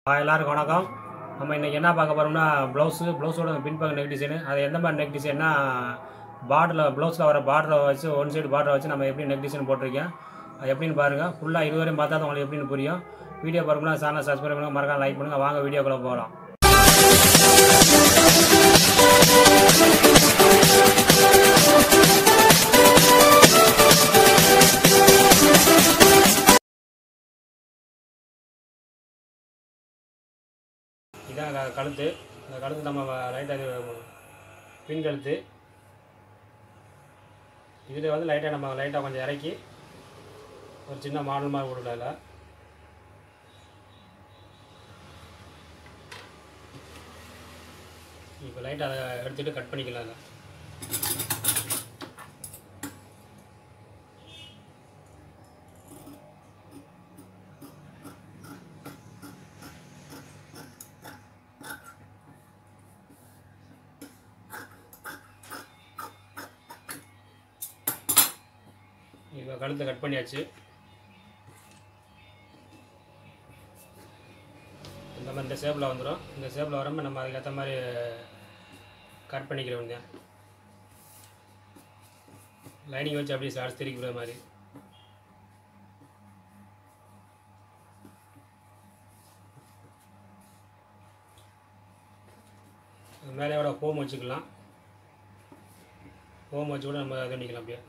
ஆ, எல்லாருக்கும் வணக்கம் நம்ம இன்றைக்கி என்ன பார்க்க போகிறோம்னா ப்ளவுஸு ப்ளவுஸோட பின்பக்க நெக் டிசைனு அது எந்த மாதிரி நெக் டிசைன்னா பார்டரில் ப்ளவுஸில் வர பார்டரை வச்சு ஒன் சைடு பார்டரை வச்சு நம்ம எப்படி நெக் டிசைன் போட்டிருக்கேன் அது எப்படின்னு பாருங்கள் ஃபுல்லாக இதுவரையும் பார்த்தா தான் உங்களுக்கு எப்படின்னு புரியும் வீடியோ பாருங்கன்னா சேனல் சப்ஸ்கிரைப் பண்ணுங்கள் மறக்காம லைக் பண்ணுங்கள் வாங்க வீடியோக்குள்ளே போகலாம் இதான் க- கழுத்து இந்த கழுத்து நம்ம லைட்டாக பின் கழுத்து இதில் வந்து லைட்டாக நம்ம லைட்டாக கொஞ்சம் இறக்கி ஒரு சின்ன மாடல் மாதிரி கொடுக்கல அதில் இப்போ லைட்டாக அதை எடுத்துகிட்டு கட் பண்ணிக்கலாம் அதை இப்போ கழுத்தை கட் பண்ணியாச்சு இந்த மாதிரி இந்த ஷேப்பில் வந்துடும் இந்த ஷேப்பில் வரம்ப நம்ம அதுக்கேற்ற மாதிரி கட் பண்ணிக்கிற வேண்டியதான் லைனிங் வச்சு அப்படியே சார்ஜ் திருக்கிற மாதிரி மேலேயோட ஹோம் வச்சுக்கலாம் ஹோம் வச்சு கூட நம்ம இது பண்ணிக்கலாம் அப்படியே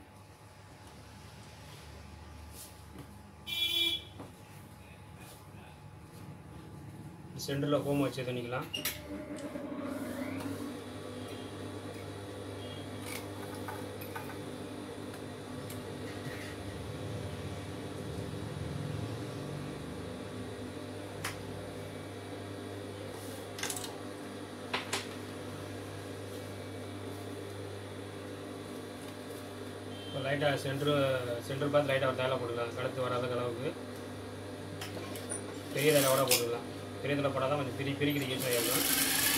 சென்டரில் ஹோம் வச்சு இது பண்ணிக்கலாம் இப்போ லைட்டாக சென்ட்ரு சென்டர் பார்த்து லைட்டாக ஒரு தேலை போட்டுக்கலாம் கழுத்து வராத அளவுக்கு பெரிய தேலை கூட போட்டுக்கலாம் பெரிய தேலை போட்டால் தான் கொஞ்சம் பிரி பிரிக்கிறதுக்கு யூஸ் ஆகிடும்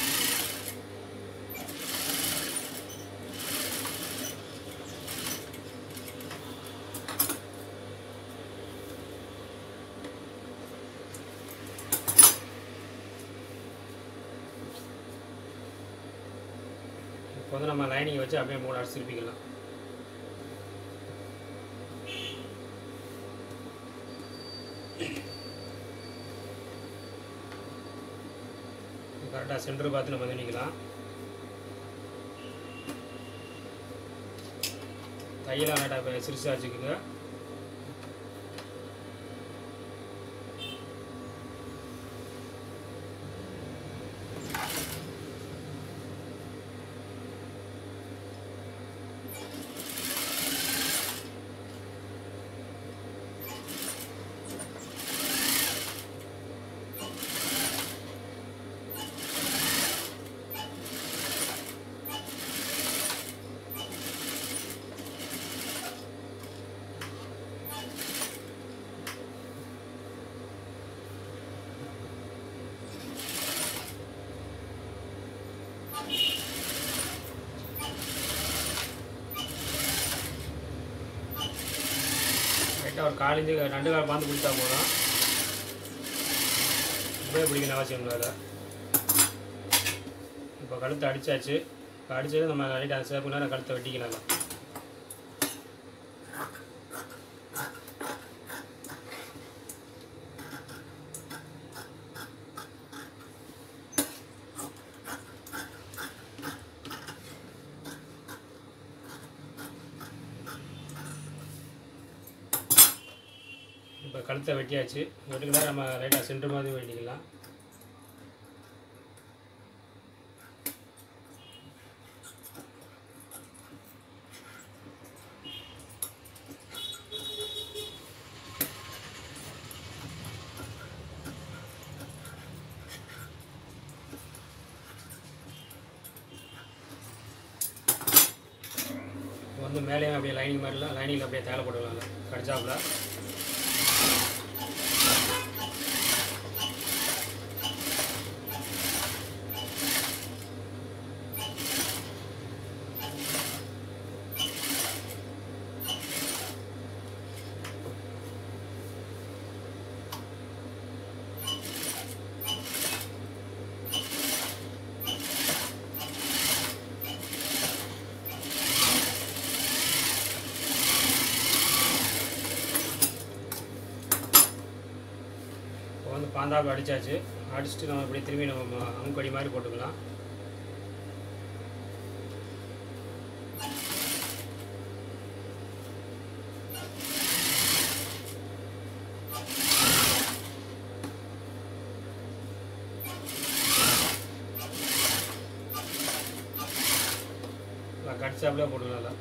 இப்போ வந்து நம்ம லைனிங் வச்சு அப்படியே மூணு அடிச்சு திருப்பிக்கலாம் கரெக்டாக சென்டர் பார்த்து நம்ம பண்ணிக்கலாம் தையலாம் லைட்டாக சிறுசாக வச்சுக்கோங்க லைட்டாக ஒரு காலிஞ்சு ரெண்டு கால் பாந்து பிடிச்சா போதும் இப்படியே பிடிக்கணும் அவசியம் இல்லை அதில் இப்போ கழுத்தை அடிச்சாச்சு இப்போ அடிச்சது நம்ம லைட்டாக அந்த சேப்பு நேரம் கழுத்தை வெட்டிக்கலாம் அதில். இப்போ கழுத்தை வெட்டியாச்சு வெட்டுக்கிட்டா நம்ம லைட்டாக சென்டர் மாதிரி வெட்டிக்கலாம் இப்போ வந்து மேலேயும் அப்படியே லைனிங் மாதிரிலாம் லைனிங்கில் அப்படியே தேலை போட்டுக்கலாம் கடிச்சாப்புல வந்து பாந்தாப்பு அடித்தாச்சு அடிச்சுட்டு நம்ம இப்படி திரும்பி நம்ம அமுக்கடி மாதிரி போட்டுக்கலாம் கடிச்சாப்பிலே போட்டுக்கலாம் நல்லா.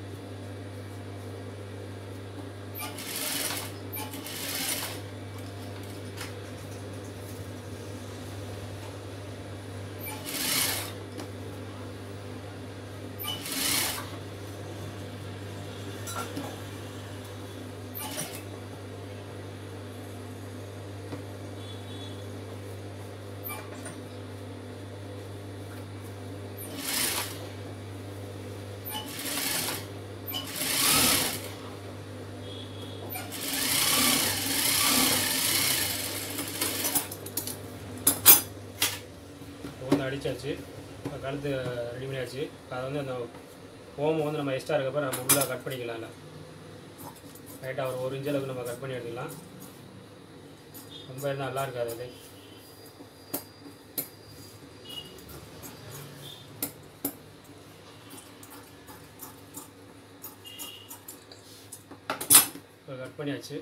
இப்போ வந்து அடித்தாச்சு இப்போ கழுத்து ரெடி பண்ணியாச்சு இப்போ அதை வந்து அந்த ஓமம் வந்து நம்ம எக்ஸ்ட்ரா இருக்கப்போ நம்ம உள்ளே கட் பண்ணிக்கலாம்ல ரைட்டாக ஒரு ஒரு இன்ச் அளவுக்கு நம்ம கட் பண்ணி எடுத்துக்கலாம் ரொம்ப இருந்தால் நல்லா இருக்காது அது இப்போ கட் பண்ணியாச்சு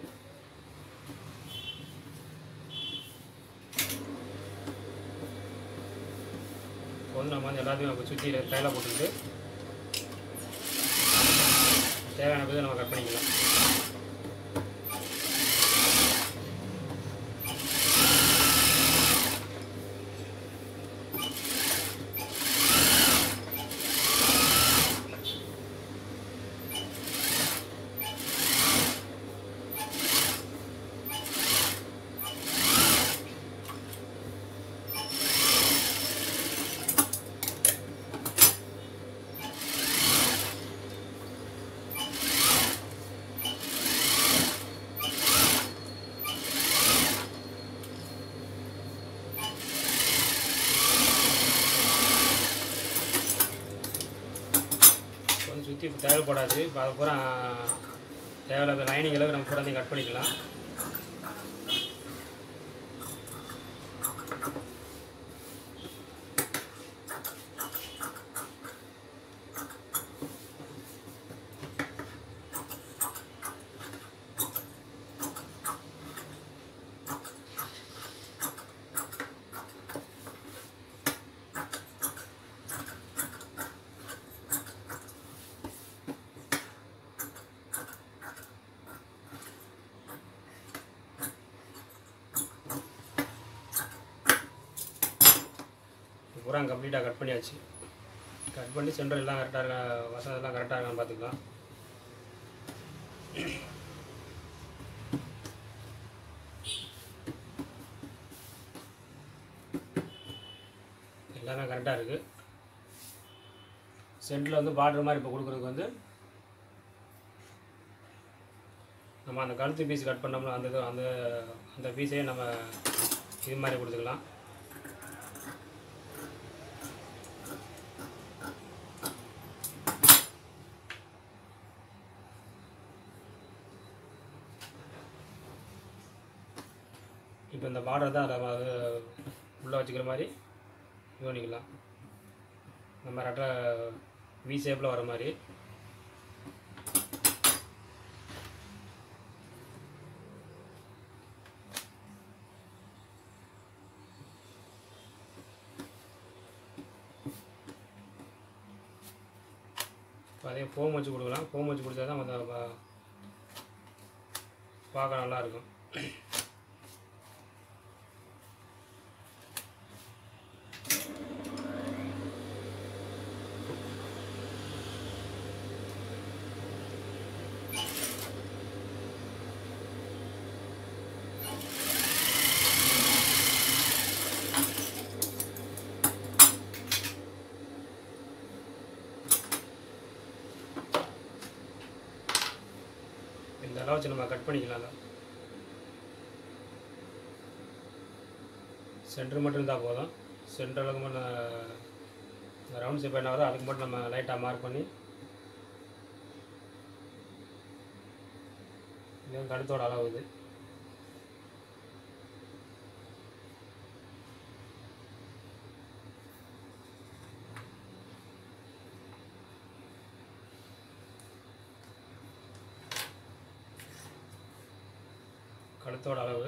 இப்போ வந்து நம்ம வந்து எல்லாத்தையும் நம்ம சுற்றி கையில் போட்டுக்கிட்டு தேவையான போது நம்ம கட் பண்ணிக்கலாம் கொஞ்சம் சுற்றி இப்போ தேவைப்படாது இப்போ அதை பூரா தேவையில்லாத லைனிங் அளவுக்கு நம்ம பூரா கட் பண்ணிக்கலாம் பூரா கம்ப்ளீட்டாக கட் பண்ணியாச்சு கட் பண்ணி சென்டர் எல்லாம் கரெக்டாக இருக்கா வசதி எல்லாம் கரெக்டாக இருக்கான்னு பார்த்துக்கலாம் எல்லாமே கரெக்டாக இருக்குது சென்டரில் வந்து பார்டர் மாதிரி இப்போ கொடுக்குறதுக்கு வந்து நம்ம அந்த கழுத்து பீஸ் கட் பண்ணோம்னா அந்த இது அந்த அந்த பீஸையே நம்ம இது மாதிரி கொடுத்துக்கலாம் இப்போ இந்த பார்டர் தான் நம்ம அது உள்ளே வச்சுக்கிற மாதிரி இது பண்ணிக்கலாம் நம்ம ரெட்டை வி ஷேப்பில் வர மாதிரி இப்போ அதே ஃபோம் வச்சு கொடுக்கலாம் ஃபோம் வச்சு கொடுத்தா தான் அந்த ப- பார்க்க நல்லாயிருக்கும் இந்த அளவு வச்சு நம்ம கட் பண்ணிக்கலாம்ல சென்டர் மட்டும் இருந்தால் போதும் சென்டர் அளவுக்கு மட்டும் இந்த ரவுண்ட் ஷேப் என்ன வருதோ அதுக்கு மட்டும் நம்ம லைட்டாக மார்க் பண்ணி இது கழுத்தோட அளவு இது கழுத்தோட அளவு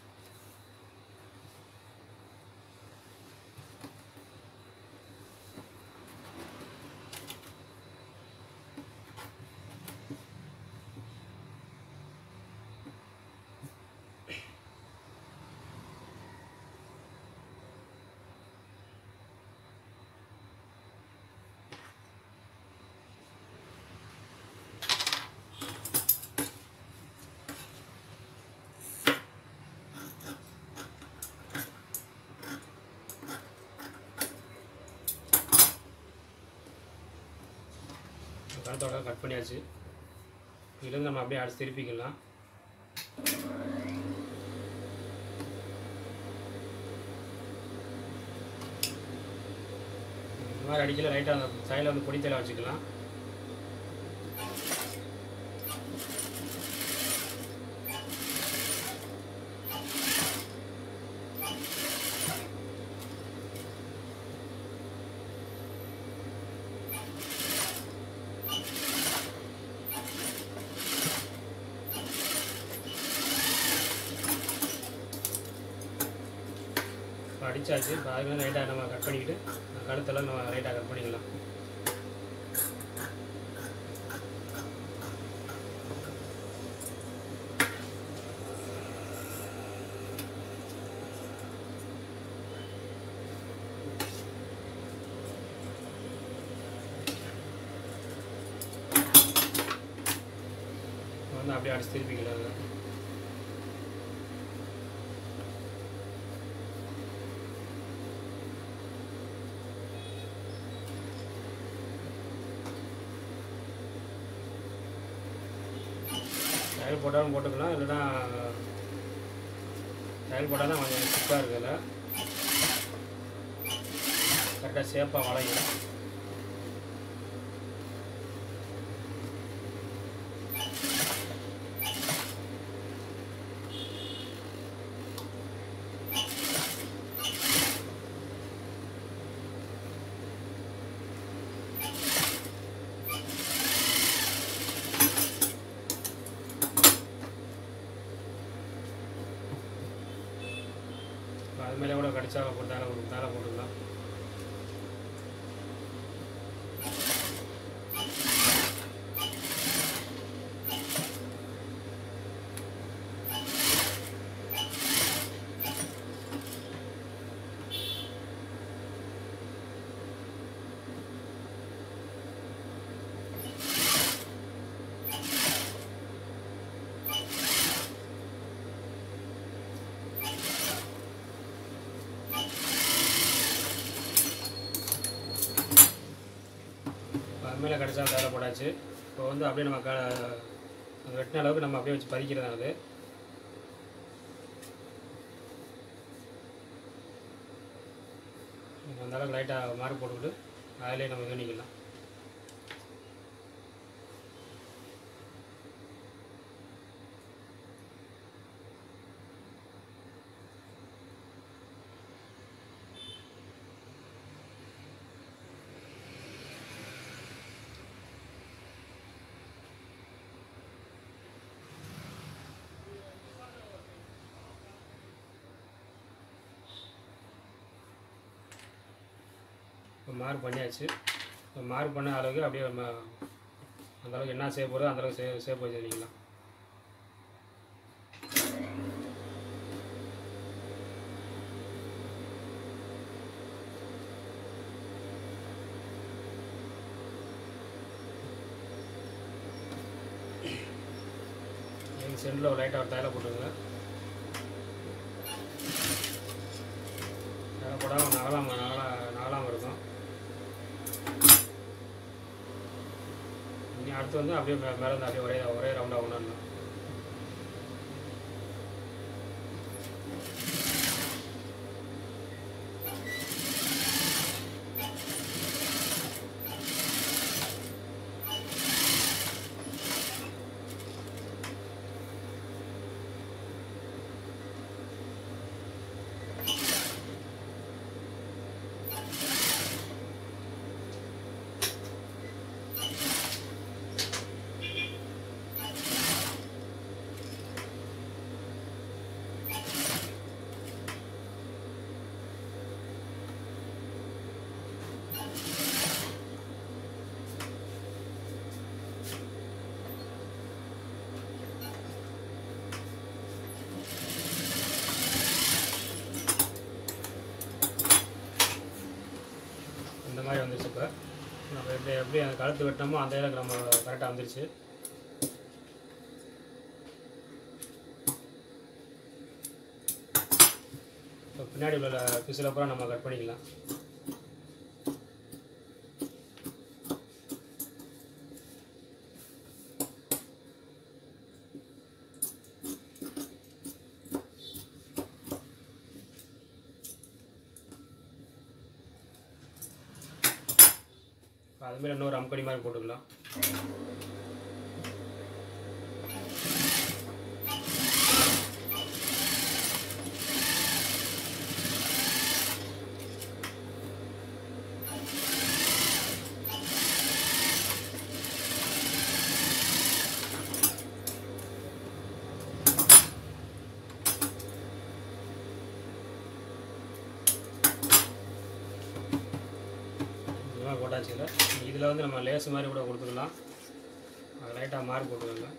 கழுத்தோட கட் பண்ணியாச்சு இதுலேருந்து நம்ம அப்படியே அடிச்சு திருப்பிக்கலாம் இந்த மாதிரி அடிக்கல லைட்டாக அந்த சைடில் வந்து பொடித்தலை வச்சுக்கலாம் இப்போ அடிச்சாச்சு இப்போ அதுக்கு லைட்டாக நம்ம கட் பண்ணிக்கிட்டு கழுத்தெல்லாம் நம்ம லைட்டாக கட் பண்ணிக்கலாம் இப்போ வந்து அப்படியே அடிச்சு திருப்பிக்கலாம் அதை. டயல் போட்டாலும் போட்டுக்கலாம் இல்லைன்னா டயல் போட்டால் தான் கொஞ்சம் சுக்காக இருக்குதுல்ல கரெக்டாக சேஃபாக வளையும் இப்போ அது மேலே கூட கடிச்சா போட்டு மேலே போட்டு மேலே போட்டுக்கலாம் இப்போ அது மேலே கடிச்சா வேலை போட்டாச்சு இப்போ வந்து அப்படியே நம்ம க அது வெட்டின அளவுக்கு நம்ம அப்படியே வச்சு பதிக்கிறது அது அந்த அளவுக்கு லைட்டாக மார்க் போட்டுக்கிட்டு அதிலே நம்ம வேணிக்கலாம் இப்போ மார்க் பண்ணியாச்சு இப்போ மார்க் பண்ண அளவுக்கு அப்படியே நம்ம அந்த அளவுக்கு என்ன செய்ய போகிறோம் அந்த அளவுக்கு சே சேவ் பண்ணி வச்சுக்கலாம் சென்டரில் ஒரு லைட்டாக ஒரு தைல போட்டுருங்க தைல போடாமல் நகலாம நகலா நகலாமல் இருக்கும் இனி அடுத்து வந்து அப்படியே மே- மேலே இருந்து அப்படியே ஒரே ஒரே ரவுண்டாக ஒன்று இப்போ எப்படி அந்த கழுத்து வெட்டினோமோ அந்த இதில் நம்ம கரெக்டாக வந்துருச்சு இப்போ பின்னாடி உள்ள பிசில் பூரா நம்ம கட் பண்ணிக்கலாம் இப்போ அதுமாரி இன்னொரு அம்படி மாதிரி போட்டுக்கலாம் இதெல்லாம் போட்டாச்சு இல்லை இதில் வந்து நம்ம லேஸ் மாதிரி கூட கொடுத்துக்கலாம் அது லைட்டாக மார்க் போட்டுக்கோங்க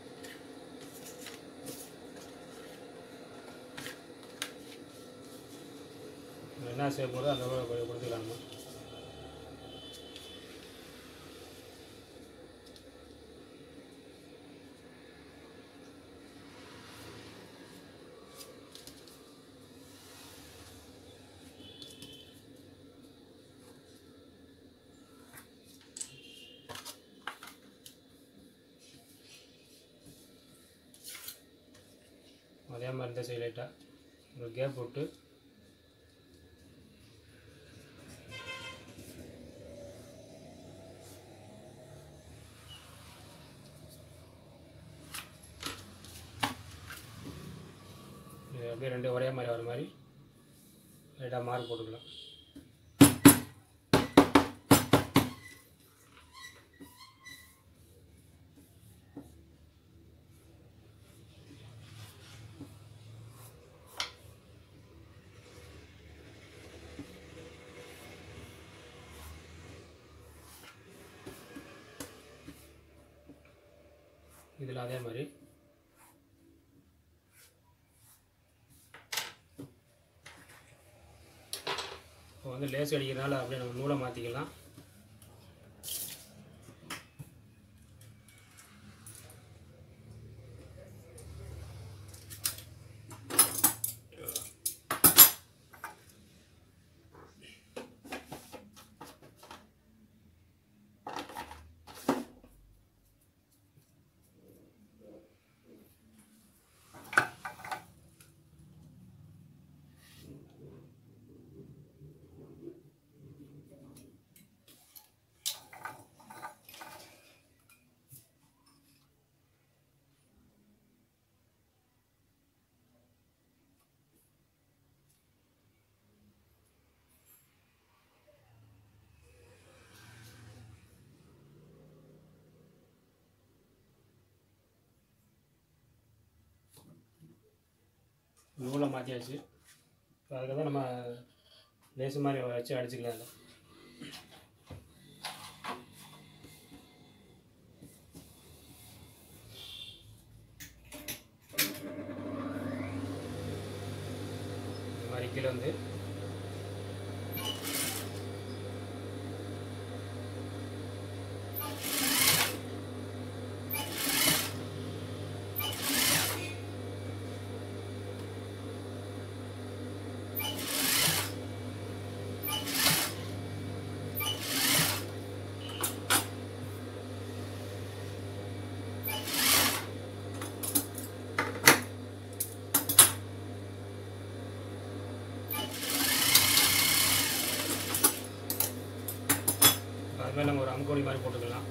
என்ன செய்ய போதோ அந்த கூட கொஞ்சம் கொடுத்துக்கலாம் நம்ம அதே மாதிரி இந்த சைடு லைட்டாக ஒரு கேப் விட்டு இது அப்படியே ரெண்டு ஒரே மாதிரி வர மாதிரி லைட்டாக மார்க் போட்டுக்கலாம் இதில் அதே மாதிரி இப்போ வந்து லேஸ் அடிக்கிறதுனால அப்படியே நம்ம நூலை மாற்றிக்கலாம் நூலை மாற்றியாச்சு இப்போ அதுக்கு தான் நம்ம லேசு மாதிரி வச்சு அடிச்சுக்கலாம் அதில் இந்த மாதிரி கீழே வந்து அது மேலே நம்ம ஒரு அங்கோடி மாதிரி போட்டுக்கலாம்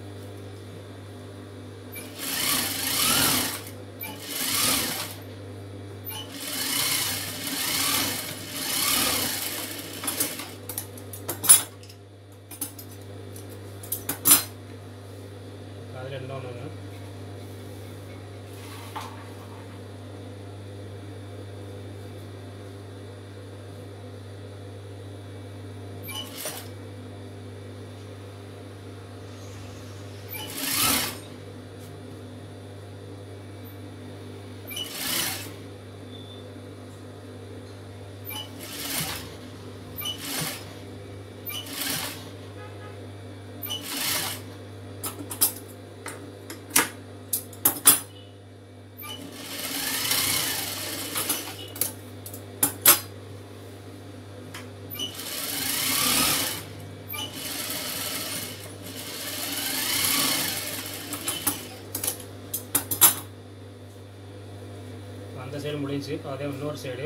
அதில் இன்னொன்று அந்த சைடு முடிஞ்சுச்சு இப்போ அதே இன்னொரு சைடு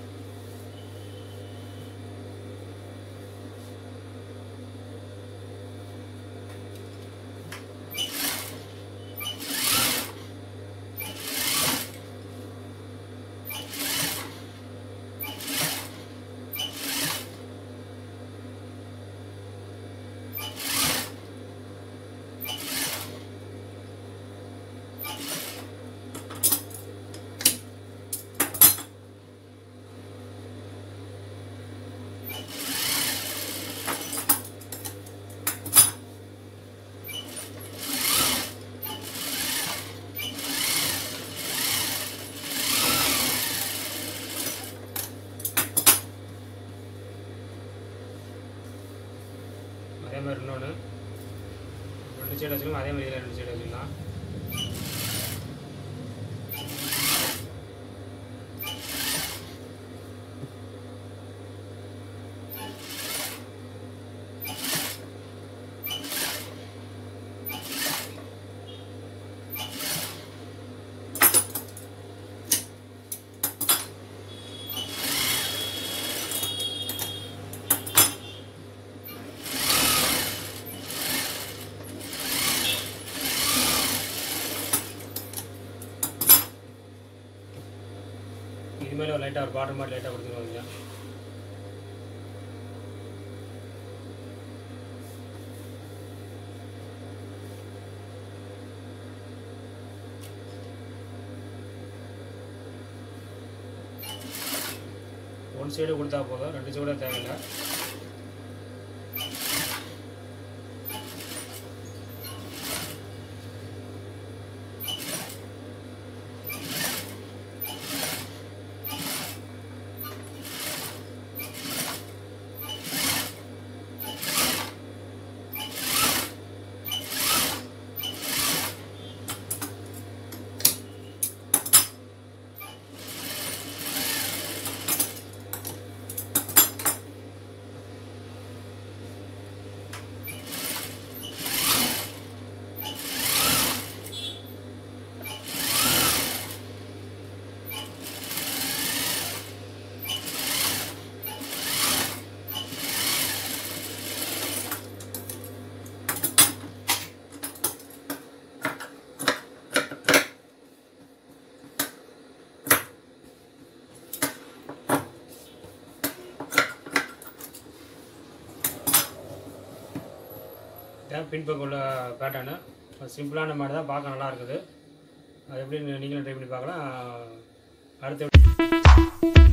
அதே மாதிரி இன்னொன்று ரெண்டு சைடு வச்சுக்கலாம் அதே மாதிரி இதில் ரெண்டு சைடு வச்சுக்கலாம் இது மேலே ஒரு லைட்டாக ஒரு பார்டர் மாதிரி லைட்டாக கொடுத்துருவாங்க ஒன் சைடு கொடுத்தா போதும் ரெண்டு சைடு தேவையில்லை இதான் பின்பக்கம் உள்ள பேட்டர்னு சிம்பிளான மாதிரி தான் பார்க்க நல்லா இருக்குது அது எப்படி நீங்களும் ட்ரை பண்ணி பார்க்கலாம் அடுத்த